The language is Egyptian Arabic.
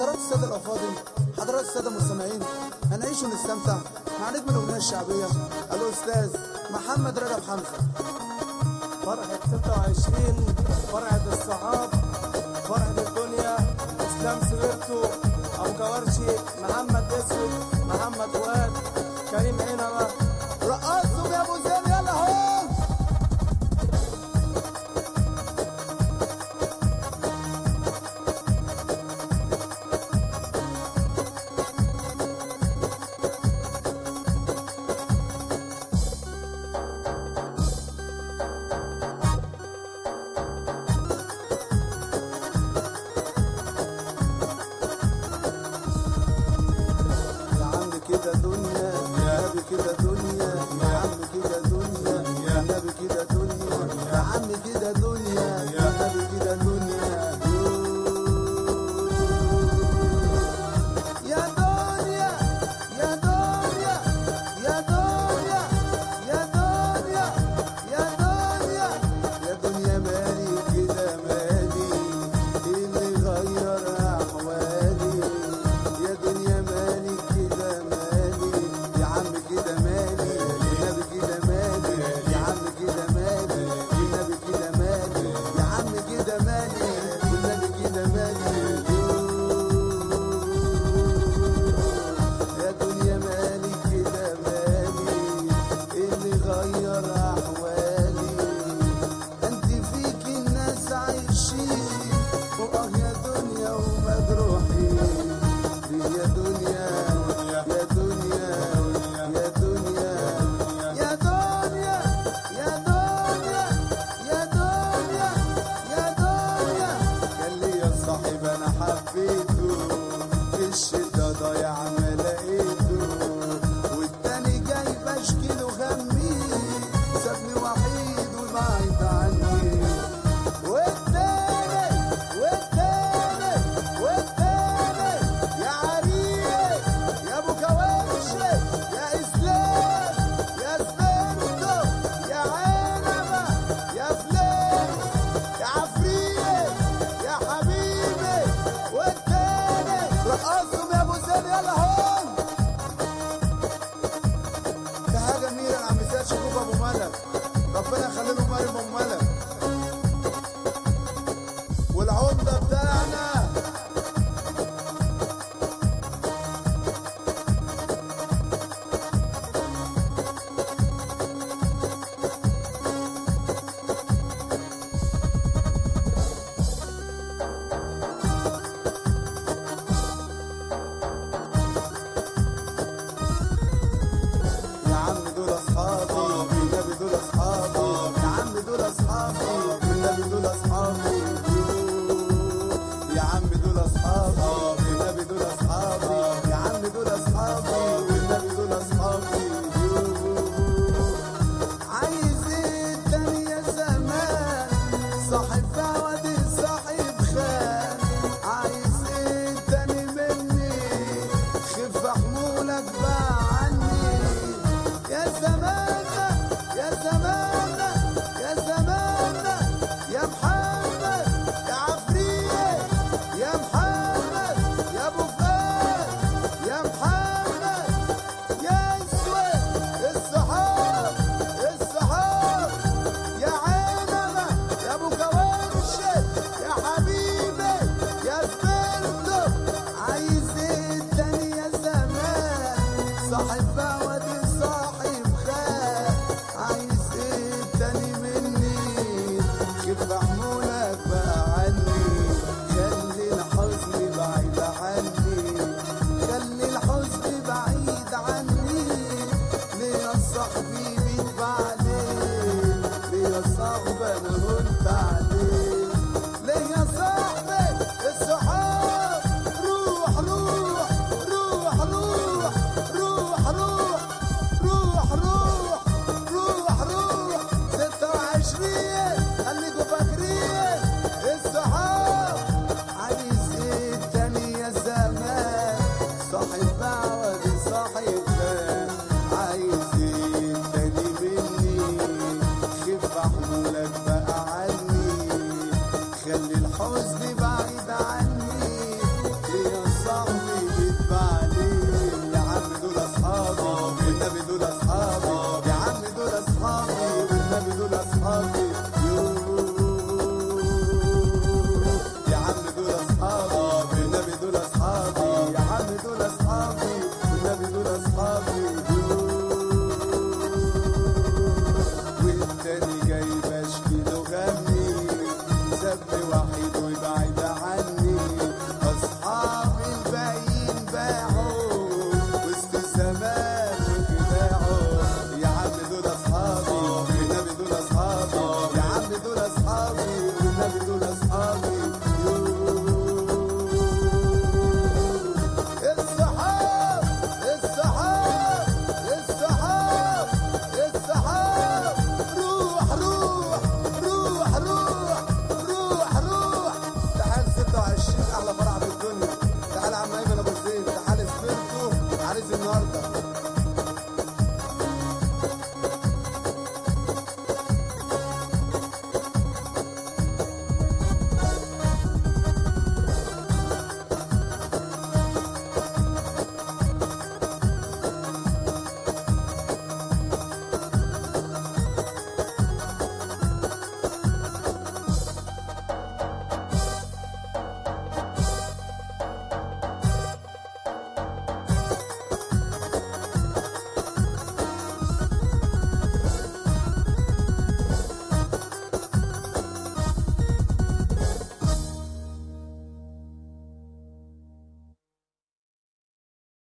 حضرات السادة الأفاضل حضرات السادة المستمعين هنعيش ونستمتع مع نجم الأغنية الشعبية الأستاذ محمد رجب حمزة فرحة 26 فرحة الصحاب فرحة الدنيا اسلام سويرتو ابو كوارشي محمد اسود محمد فؤاد كريم عنبه رقصوا يا أبو زين يلا هو يا عم كده دنيا يا ابي كده دنيا يا عم كده دنيا يا نبي كده دنيا يا عم كده دنيا يا نبي كده دنيا يا دنيا يا دنيا يا دنيا يا دنيا يا دنيا يا دنيا مالي كده مالي إيه اللي غير احوالي يا دنيا مالي كده مالي يا عم كده مالي النبي كده مالي يا عم كده مالي النبي كده مالي يا عم كده مالي والنبي كده مالي يا دنيا مالي كده مالي اللي غير احوالي انت فيك الناس عايشين واه يا دنيا ومجروحين يا دنيا يا دنيا يا دنيا يا دنيا يا دنيا يا دنيا يا دنيا قال لي يا صاحب انا حبيته في الشتا ضايع ما لقيته والتاني جاي بشكي له غمي سابني وحيد وبعيد عني والتاني والتاني والتاني يا عريس يا ابو كواشي يا اسلام يا سبرتو يا عنبه يا فلان يا عفريت يا حبيبي والتاني رقصهم يا ابو زين يلا هون ده حاجه جميله انا عم سيد شكوك ابو ملك ربنا يخلي له مريم ام ملك والعمده بتاعنا يا عم دول اصحابي والنبي دول اصحابي يا عم دول اصحابي والنبي دول اصحابي يا عم دول اصحابي والنبي دول اصحابي يا عم دول اصحابي والنبي دول اصحابي عايز ايه تاني يا زمان صاحب فوادي صاحب خان عايز ايه تاني مني خف حمولك بقى عني يا زماننا يا زماننا يا زماننا يا محمد يا عفريت يا محمد يا ابو فهد يا محمد يا اسود الصحاب الصحاب يا عنبه يا ابو كوارشي يا حبيبي يا سبرتو عايز ايه تاني يا زمان صاحب بودي صاحب خان عايز ايه تاني مني خف حمولك بقى عني خلي الحزن بعيد عني خلي الحزن بعيد عني ليه يا صاحبي بيتبع عليك ليه يا صاحبي انا هنت عليك ليه يا صاحبي الصحاب روح روح روح روح روح روح روح روح روح روح ستة وعشرين خليكوا فاكرين الصحاب عايز ايه تاني يا زمان صاحب بعوض صاحب فان عايز ايه تاني مني خف حمولك بقى عني خلي الحزن بعيد عني ليه يا 26 احلى